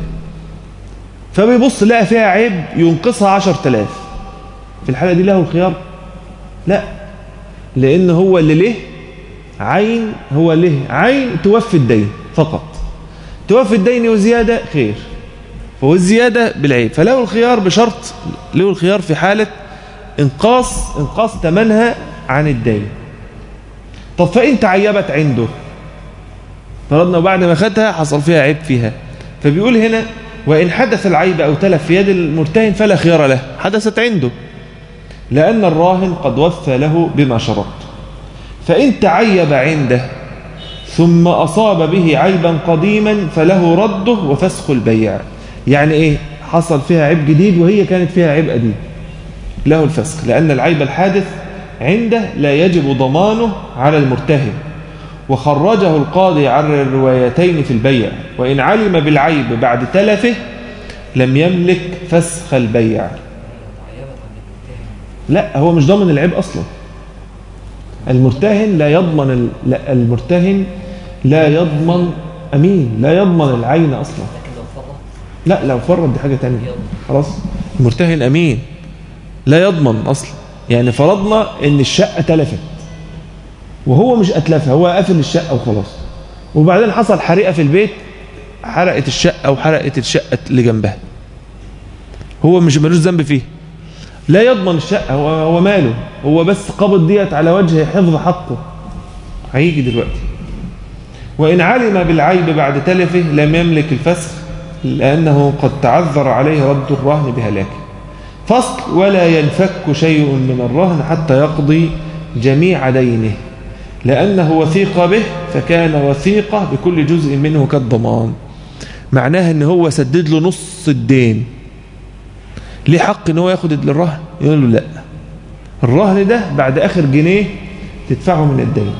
A: فبيبص لقى فيها عيب ينقصها عشر تلاف في الحالة دي له الخيار لا لأن هو اللي له عين هو له عين توفي الدين فقط توفي الدين وزيادة خير فهو الزيادة بالعيب فله الخيار بشرط له الخيار في حالة انقاص انقاص ثمنها عن الدين طب فإن تعيبت عنده فرضنا بعد ما خدها حصل فيها عيب فيها فبيقول هنا وإن حدث العيب أو تلف في يد المرتهن فلا خيار له حدثت عنده لأن الراهن قد وفى له بما شرط فإن تعيب عنده ثم أصاب به عيبا قديما فله رده وفسخ البيع يعني إيه حصل فيها عيب جديد وهي كانت فيها عيب قديم له الفسخ لأن العيب الحادث عنده لا يجب ضمانه على المرتهن وخرجه القاضي عن الروايتين في البيع وإن علم بالعيب بعد تلفه لم يملك فسخ البيع لا هو مش ضامن العيب أصلا المرتهن لا يضمن ال... لا المرتهن لا يضمن أمين لا يضمن العين أصلا لا لو فرط دي حاجة تانية خلاص المرتهن أمين لا يضمن أصلا يعني فرضنا ان الشقة تلفت وهو مش أتلفها هو قافل الشقة وخلاص وبعدين حصل حريقة في البيت حرقت الشقة وحرقت الشقة اللي جنبها هو مش ملوش ذنب فيه لا يضمن الشقة هو, هو ماله هو بس قبض ديت على وجه حفظ حقه هيجي دلوقتي وإن علم بالعيب بعد تلفه لم يملك الفسخ لأنه قد تعذر عليه رد الرهن بهلاكه فصل ولا ينفك شيء من الرهن حتى يقضي جميع دينه لأنه وثيق به فكان وثيقة بكل جزء منه كالضمان معناها ان هو سدد له نص الدين ليه حق ان هو ياخد الرهن يقول له لا الرهن ده بعد اخر جنيه تدفعه من الدين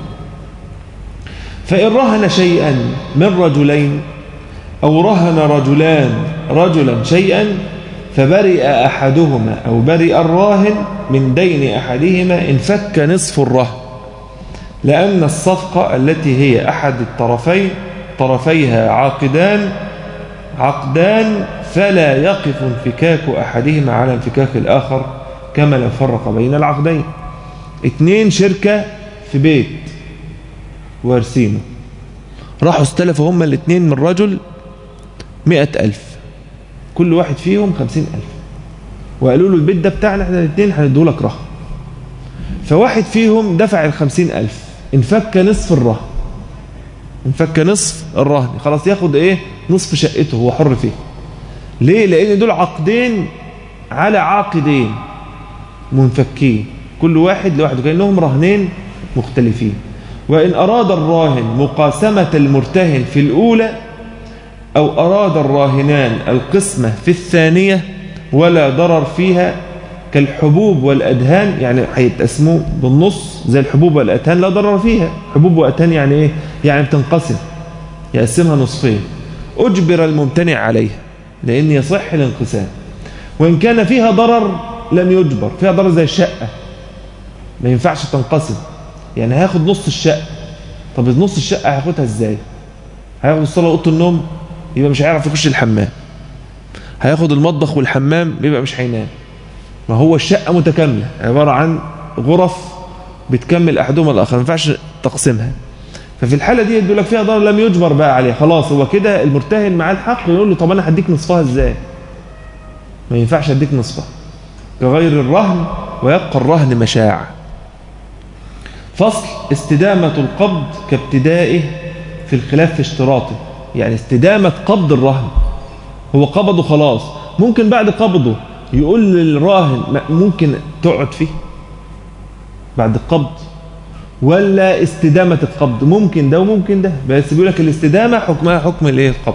A: فإن رهن شيئا من رجلين أو رهن رجلان رجلا شيئا فبرئ أحدهما أو برئ الراهن من دين أحدهما إن فك نصف الرهن لأن الصفقة التي هي أحد الطرفين طرفيها عاقدان عقدان فلا يقف انفكاك أحدهما على انفكاك الآخر كما لو فرق بين العقدين اتنين شركة في بيت وارسينه راحوا استلفوا هما الاتنين من رجل مئة ألف كل واحد فيهم خمسين ألف وقالوا له البيت ده بتاعنا احنا الاتنين هنديه لك رهن فواحد فيهم دفع الخمسين ألف انفك نصف الرهن انفك نصف الرهن خلاص ياخد ايه نصف شقته هو حر فيه ليه لان دول عقدين على عاقدين منفكين كل واحد لوحده كأنهم رهنين مختلفين وإن أراد الراهن مقاسمة المرتهن في الأولى أو أراد الراهنان القسمة في الثانية ولا ضرر فيها كالحبوب والأدهان يعني هيتقسموا بالنص زي الحبوب والأدهان لا ضرر فيها حبوب وأدهان يعني إيه يعني بتنقسم يقسمها نصفين أجبر الممتنع عليها لأن يصح الانقسام وإن كان فيها ضرر لم يجبر فيها ضرر زي الشقة ما ينفعش تنقسم يعني هياخد نص الشقة طب نص الشقة هياخدها ازاي هياخد الصالة وأوضة النوم يبقى مش هيعرف يخش الحمام هياخد المطبخ والحمام يبقى مش هينام ما هو الشقة متكاملة عبارة عن غرف بتكمل أحدهما الآخر ما ينفعش تقسمها ففي الحالة دي يقول لك فيها ضرر لم يجبر بقى عليه خلاص هو كده المرتهن معاه الحق يقول له طب أنا هديك نصفها إزاي ما ينفعش أديك نصفها كغير الرهن ويبقى الرهن مشاع فصل استدامة القبض كابتدائه في الخلاف في اشتراطه يعني استدامة قبض الرهن هو قبضه خلاص ممكن بعد قبضه يقول للراهن ممكن تقعد فيه بعد القبض ولا استدامة القبض ممكن ده وممكن ده بس بيقول لك الاستدامة حكمها حكم الايه القبض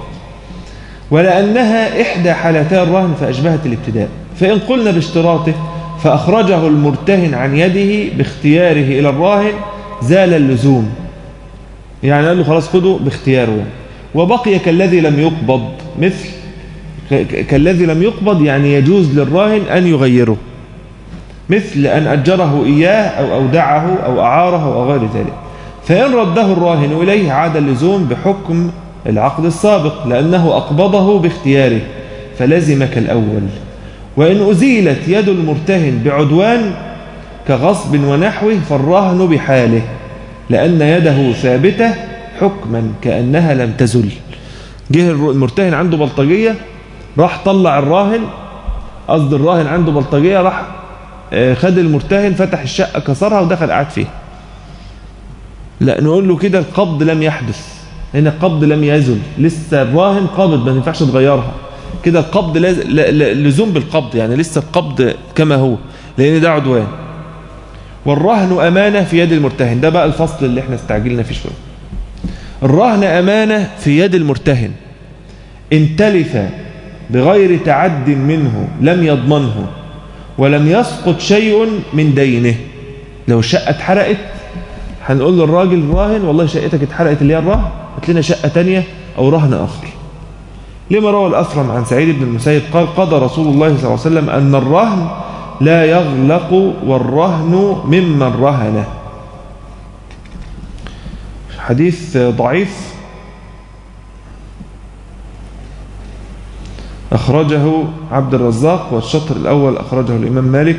A: ولأنها إحدى حالتا الرهن فأشبهت الابتداء فإن قلنا باشتراطه فأخرجه المرتهن عن يده باختياره إلى الراهن زال اللزوم يعني قال له خلاص خده باختياره وبقي كالذي لم يقبض مثل كالذي لم يقبض يعني يجوز للراهن أن يغيره مثل أن أجره إياه أو أودعه أو أعاره أو غير ذلك فإن رده الراهن إليه عاد اللزوم بحكم العقد السابق لأنه أقبضه باختياره فلزم كالأول وإن أزيلت يد المرتهن بعدوان كغصب ونحوه فالرهن بحاله لأن يده ثابتة حكما كأنها لم تزل جه المرتهن عنده بلطجية راح طلع الراهن قصد الراهن عنده بلطجية راح خد المرتهن فتح الشقة كسرها ودخل قعد فيها لا نقول له كده القبض لم يحدث هنا القبض لم يزل لسه الراهن قابض ما ينفعش تغيرها كده القبض لزوم بالقبض يعني لسه القبض كما هو لأن ده عدوان والرهن أمانة في يد المرتهن ده بقى الفصل اللي احنا استعجلنا فيه شوية الرهن أمانة في يد المرتهن إن تلف بغير تعد منه لم يضمنه ولم يسقط شيء من دينه لو الشقة اتحرقت هنقول للراجل الراهن والله شقتك اتحرقت اللي هي الرهن هات لنا شقة تانية أو رهن آخر لما روى الأثرم عن سعيد بن المسيب قال قضى رسول الله صلى الله عليه وسلم أن الرهن لا يغلق والرهن ممن رهنه حديث ضعيف أخرجه عبد الرزاق والشطر الأول أخرجه الإمام مالك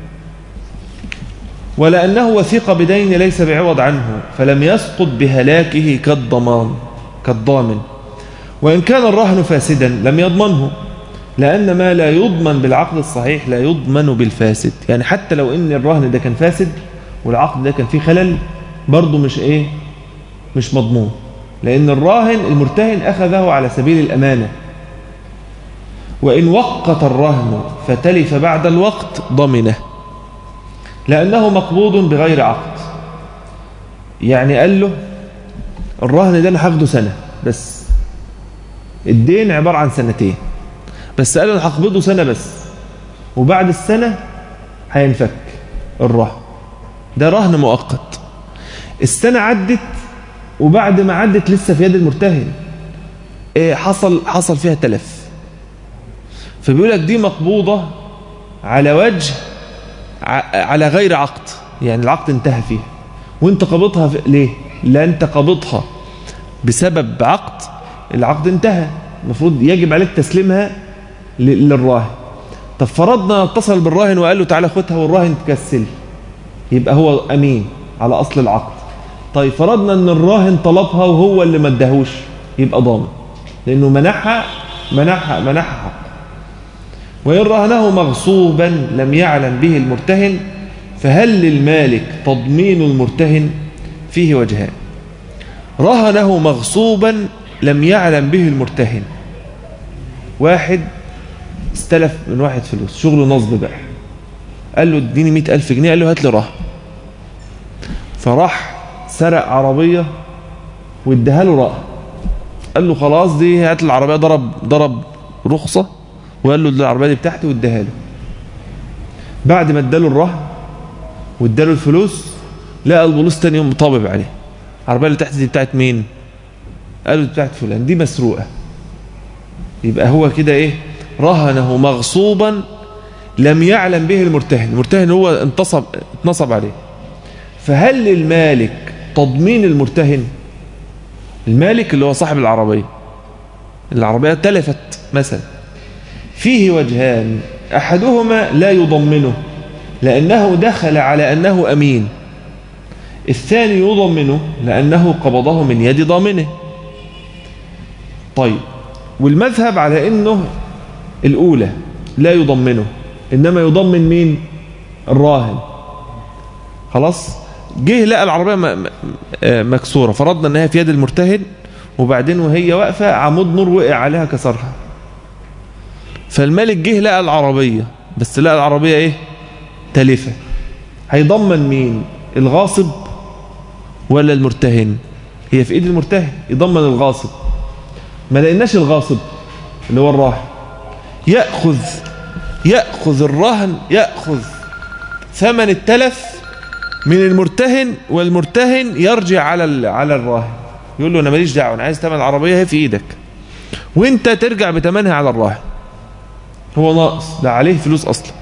A: ولأنه وثيق بدين ليس بعوض عنه فلم يسقط بهلاكه كالضمان كالضامن وإن كان الرهن فاسدا لم يضمنه لأن ما لا يضمن بالعقد الصحيح لا يضمن بالفاسد يعني حتى لو إن الرهن ده كان فاسد والعقد ده كان فيه خلل برضه مش إيه مش مضمون لأن الراهن المرتهن أخذه على سبيل الأمانة وإن وقت الرهن فتلف بعد الوقت ضمنه لأنه مقبوض بغير عقد يعني قال له الرهن ده أنا هاخده سنة بس الدين عبارة عن سنتين بس قال له أنا هقبضه سنة بس وبعد السنة هينفك الرهن ده رهن مؤقت السنة عدت وبعد ما عدت لسه في يد المرتهن إيه حصل حصل فيها تلف فبيقول لك دي مقبوضة على وجه على غير عقد يعني العقد انتهى فيها وانت قبضها في ليه لا انت قبضها بسبب عقد العقد انتهى المفروض يجب عليك تسليمها للراهن طب فرضنا اتصل بالراهن وقال له تعالى خدها والراهن تكسل يبقى هو امين على اصل العقد طيب فرضنا ان الراهن طلبها وهو اللي ما اداهوش يبقى ضامن لانه منحها منحها منحها حق وإن رهنه مغصوبا لم يعلم به المرتهن فهل للمالك تضمين المرتهن فيه وجهان رهنه مغصوبا لم يعلم به المرتهن واحد استلف من واحد فلوس شغل نصب بقى قال له اديني مئة ألف جنيه قال له هات لي رهن فراح سرق عربية واداها له رهن قال له خلاص دي هات العربية ضرب ضرب رخصة وقال له العربية دي بتاعتي واداها له بعد ما اداله الرهن واداله الفلوس لقى البوليس تاني يوم مطابب عليه العربية اللي تحت دي بتاعت مين قال له بتاعت فلان دي مسروقة يبقى هو كده ايه رهنه مغصوبا لم يعلم به المرتهن المرتهن هو انتصب اتنصب عليه فهل للمالك تضمين المرتهن المالك اللي هو صاحب العربية العربية تلفت مثلا فيه وجهان أحدهما لا يضمنه لأنه دخل على أنه أمين الثاني يضمنه لأنه قبضه من يد ضامنه طيب والمذهب على أنه الأولى لا يضمنه إنما يضمن مين الراهن خلاص جه لقى العربية م- م- آه مكسورة فرضنا أنها في يد المرتهن وبعدين وهي واقفة عمود نور وقع عليها كسرها فالملك جه لقى العربية بس لقى العربية ايه تلفة هيضمن مين الغاصب ولا المرتهن هي في ايد المرتهن يضمن الغاصب ما لقيناش الغاصب اللي هو الراهن يأخذ يأخذ الرهن يأخذ ثمن التلف من المرتهن والمرتهن يرجع على ال- على الراهن يقول له انا ماليش دعوه انا عايز ثمن العربيه هي في ايدك وانت ترجع بثمنها على الراهن هو ناقص ده عليه فلوس اصلا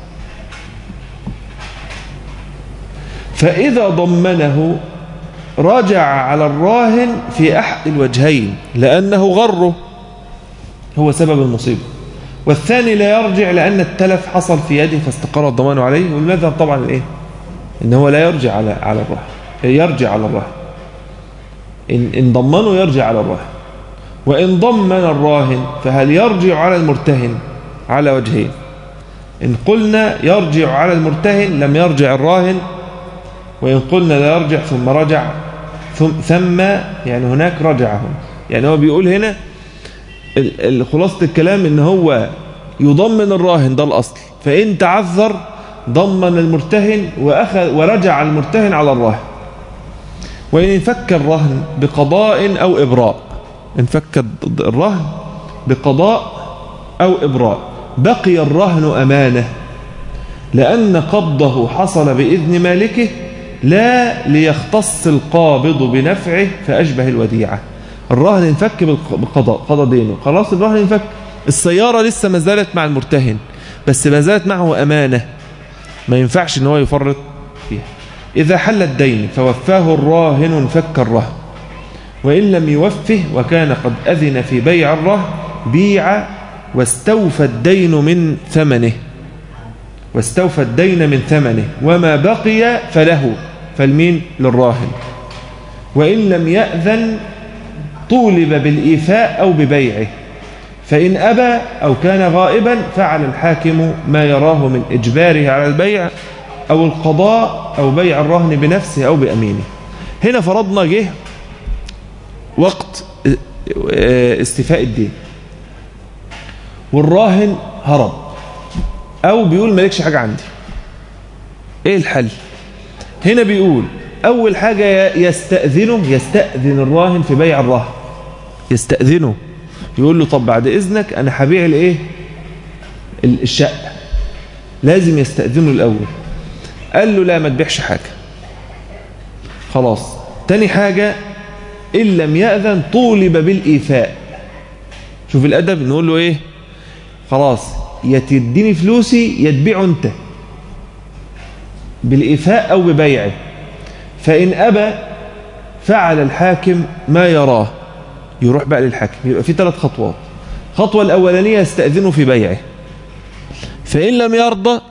A: فاذا ضمنه رجع على الراهن في احد الوجهين لانه غره هو سبب المصيبه والثاني لا يرجع لان التلف حصل في يده فاستقر الضمان عليه والمذهب طبعا الايه ان هو لا يرجع على على الراهن يرجع على الراهن إن, إن ضمنه يرجع على الراهن وإن ضمن الراهن فهل يرجع على المرتهن على وجهين إن قلنا يرجع على المرتهن لم يرجع الراهن وإن قلنا لا يرجع ثم رجع ثم, ثم يعني هناك رجع هنا يعني هو بيقول هنا ال- ال- خلاصة الكلام إن هو يضمن الراهن ده الأصل فإن تعذر ضمن المرتهن وأخذ ورجع المرتهن على الراهن وإن انفك الرهن بقضاء أو إبراء انفك الرهن بقضاء أو إبراء بقي الرهن أمانة لأن قبضه حصل بإذن مالكه لا ليختص القابض بنفعه فأشبه الوديعة الرهن انفك بالق- بقضاء قضى دينه خلاص الرهن انفك السيارة لسه ما زالت مع المرتهن بس ما زالت معه أمانة ما ينفعش ان هو يفرط فيها إذا حل الدين فوفاه الراهن انفك الرهن وإن لم يوفه وكان قد أذن في بيع الرهن بيع واستوفى الدين من ثمنه واستوفى الدين من ثمنه وما بقي فله فالمين للراهن وإن لم يأذن طولب بالإيفاء أو ببيعه فإن أبى أو كان غائبا فعل الحاكم ما يراه من إجباره على البيع أو القضاء أو بيع الرهن بنفسه أو بأمينه هنا فرضنا جه وقت استيفاء الدين والراهن هرب أو بيقول مالكش حاجة عندي إيه الحل هنا بيقول أول حاجة يستأذنه يستأذن الراهن في بيع الرهن يستأذنه يقول له طب بعد إذنك أنا هبيع الإيه الشقة لازم يستأذنه الأول قال له لا ما تبيعش حاجة خلاص تاني حاجة إن لم يأذن طولب بالإيفاء شوف الأدب نقول له إيه خلاص يا تديني فلوسي يا تبيعه أنت بالإيفاء أو ببيعه فإن أبى فعل الحاكم ما يراه يروح بقى للحاكم يبقى في ثلاث خطوات الخطوة الأولانية يستأذنه في بيعه فإن لم يرضى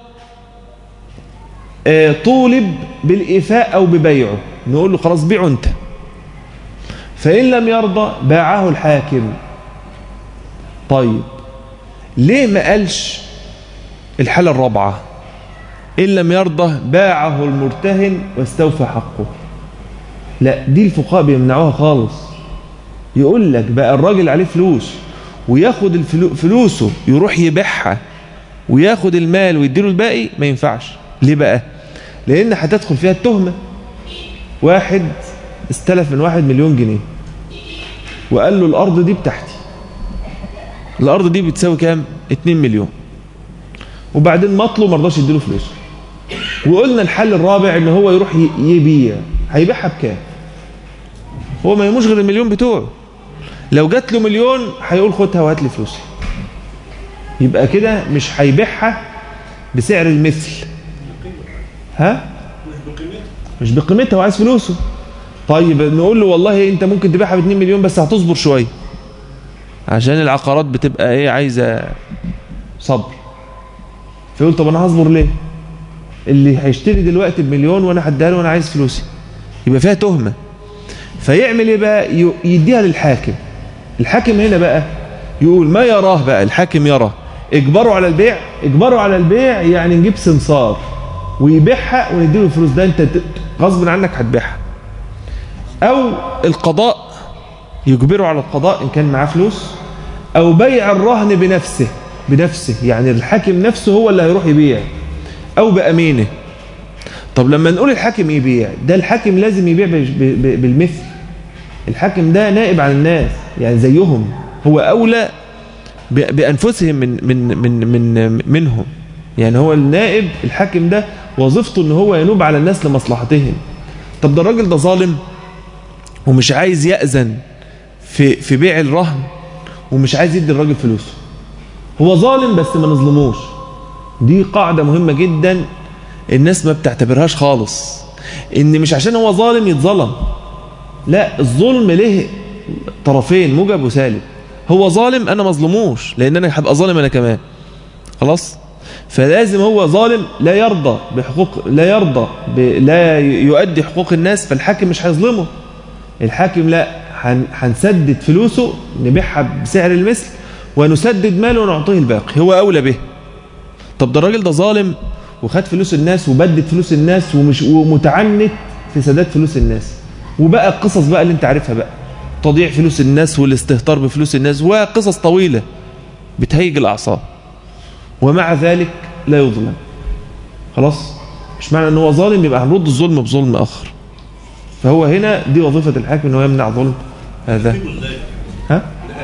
A: طولب بالإيفاء أو ببيعه نقول له خلاص بيعه أنت فإن لم يرضى باعه الحاكم طيب ليه ما قالش الحالة الرابعة إن لم يرضى باعه المرتهن واستوفى حقه لا دي الفقهاء بيمنعوها خالص يقول لك بقى الراجل عليه فلوس وياخد الفلو فلوسه يروح يبيعها وياخد المال ويديله الباقي ما ينفعش ليه بقى لان هتدخل فيها التهمة واحد استلف من واحد مليون جنيه وقال له الارض دي بتاعتي الارض دي بتساوي كام 2 مليون وبعدين مطلو ما رضاش يديله فلوسه وقلنا الحل الرابع ان هو يروح يبيع هيبيعها بكام هو ما يموش غير المليون بتوعه لو جات له مليون هيقول خدها وهات لي فلوسي يبقى كده مش هيبيعها بسعر المثل ها مش بقيمتها وعايز فلوسه طيب نقول له والله انت ممكن تبيعها ب 2 مليون بس هتصبر شويه عشان العقارات بتبقى ايه عايزه صبر فيقول طب انا هصبر ليه اللي هيشتري دلوقتي بمليون وانا هديها له وانا عايز فلوسي يبقى فيها تهمة فيعمل ايه بقى ي- يديها للحاكم الحاكم هنا بقى يقول ما يراه بقى الحاكم يرى اجبروا على البيع اجبروا على البيع يعني نجيب سمسار ويبيعها ونديله الفلوس ده انت ت- غصب عنك هتبيعها او القضاء يجبره على القضاء ان كان معاه فلوس او بيع الرهن بنفسه بنفسه يعني الحاكم نفسه هو اللي هيروح يبيع او بامينه طب لما نقول الحاكم يبيع ده الحاكم لازم يبيع ب- ب- ب- بالمثل الحاكم ده نائب عن الناس يعني زيهم هو اولى ب- بانفسهم من من من من منهم يعني هو النائب الحاكم ده وظيفته ان هو ينوب على الناس لمصلحتهم طب ده الراجل ده ظالم ومش عايز يأذن في في بيع الرهن ومش عايز يدي الراجل فلوسه هو ظالم بس ما نظلموش دي قاعدة مهمة جدا الناس ما بتعتبرهاش خالص ان مش عشان هو ظالم يتظلم لا الظلم له طرفين موجب وسالب هو ظالم انا مظلموش لان انا هبقى ظالم انا كمان خلاص فلازم هو ظالم لا يرضى بحقوق لا يرضى ب... لا يؤدي حقوق الناس فالحاكم مش هيظلمه الحاكم لا هن... هنسدد فلوسه نبيعها بسعر المثل ونسدد ماله ونعطيه الباقي هو اولى به طب ده الراجل ده ظالم وخد فلوس الناس وبدد فلوس الناس ومش ومتعنت في سداد فلوس الناس وبقى القصص بقى اللي انت عارفها بقى تضييع فلوس الناس والاستهتار بفلوس الناس وقصص طويلة بتهيج الأعصاب ومع ذلك لا يظلم خلاص مش معنى ان هو ظالم يبقى هنرد الظلم بظلم آخر فهو هنا دي وظيفة الحاكم ان هو يمنع ظلم هذا ها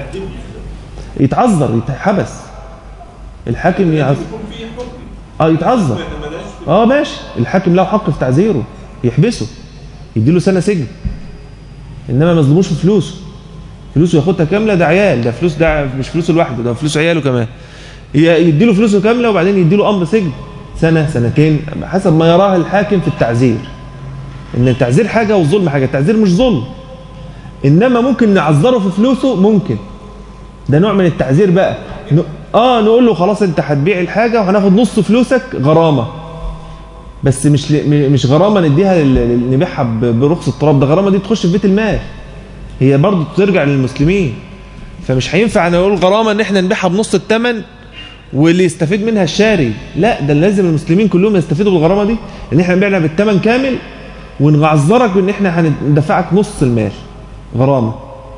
A: يتعذر يتحبس الحاكم يعذر اه يتعذر اه ماشي الحاكم له حق في تعذيره يحبسه يديله سنة سجن انما ما يظلموش في فلوسه فلوسه ياخدها كاملة ده عيال ده فلوس ده مش فلوسه لوحده ده فلوس عياله كمان ي- يديله فلوسه كاملة وبعدين يديله امر سجن سنة سنتين حسب ما يراه الحاكم في التعذير ان التعذير حاجة والظلم حاجة التعذير مش ظلم انما ممكن نعذره في فلوسه ممكن ده نوع من التعذير بقى ن... اه نقول له خلاص انت هتبيع الحاجة وهناخد نص فلوسك غرامة بس مش ل... م- مش غرامة نديها لل... لل- نبيعها ب... برخص التراب ده غرامة دي تخش في بيت المال هي برضه ترجع للمسلمين فمش هينفع نقول غرامة ان احنا نبيعها بنص الثمن واللي يستفيد منها الشاري لا ده لازم المسلمين كلهم يستفيدوا بالغرامة دي ان احنا نبيعها بالثمن كامل ونعذرك بان احنا هندفعك نص المال غرامة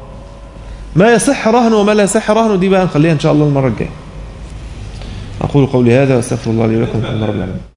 A: ما يصح رهن وما لا يصح رهن دي بقى نخليها ان شاء الله المرة الجاية اقول قولي هذا واستغفر الله لي ولكم الحمد لله رب العالمين